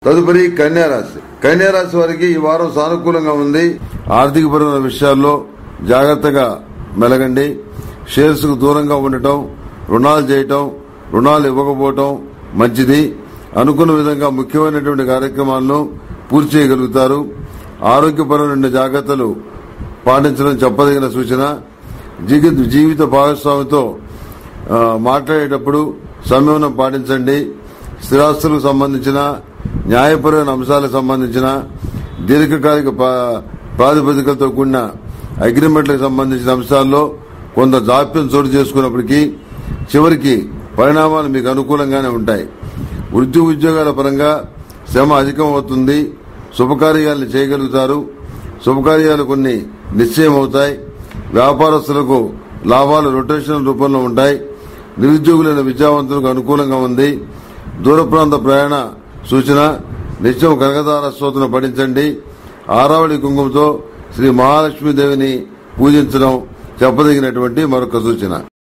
తదుపరి కన్యా రాశి కన్యా రాశి వారికి ఈ వారం సానుకూలంగా ఉంది ఆర్థికపరమైన విషయాల్లో జాగ్రత్తగా మెలగండి షేర్స్ కు దూరంగా ఉండటం రుణాలు చేయటం రుణాలు ఇవ్వకపోవటం మంచిది అనుకున్న విధంగా ముఖ్యమైనటువంటి కార్యక్రమాలను పూర్తి చేయగలుగుతారు ఆరోగ్యపరమైన జాగ్రత్తలు పాటించడం చెప్పదగిన సూచన జీవిత జీవిత భాగస్వామితో ఆ, మాట్లాడేటప్పుడు సంయమనం పాటించండి స్థిరాస్తులకు సంబంధించిన న్యాయపరమైన అంశాలకు సంబంధించిన దీర్ఘకాలిక పా- ప్రాతిపదికలతో కూడిన అగ్రిమెంట్లకు సంబంధించిన అంశాల్లో కొంత జాప్యం చోటు చేసుకున్నప్పటికీ చివరికి పరిణామాలు మీకు అనుకూలంగానే ఉంటాయి వృత్తి ఉద్యోగాల పరంగా శ్రమ అధికమవుతుంది శుభకార్యాలను చేయగలుగుతారు శుభకార్యాలు కొన్ని నిశ్చయం అవుతాయి వ్యాపారస్తులకు లాభాలు రొటేషన్ రూపంలో ఉంటాయి నిరుద్యోగులైన విద్యావంతులకు అనుకూలంగా ఉంది దూర ప్రాంత ప్రయాణ సూచన నిత్యం కనకదార స్తోత్రం పఠించండి ఆరావళి కుంకుమతో శ్రీ మహాలక్ష్మీదేవిని పూజించడం చెప్పదగినటువంటి మరొక సూచన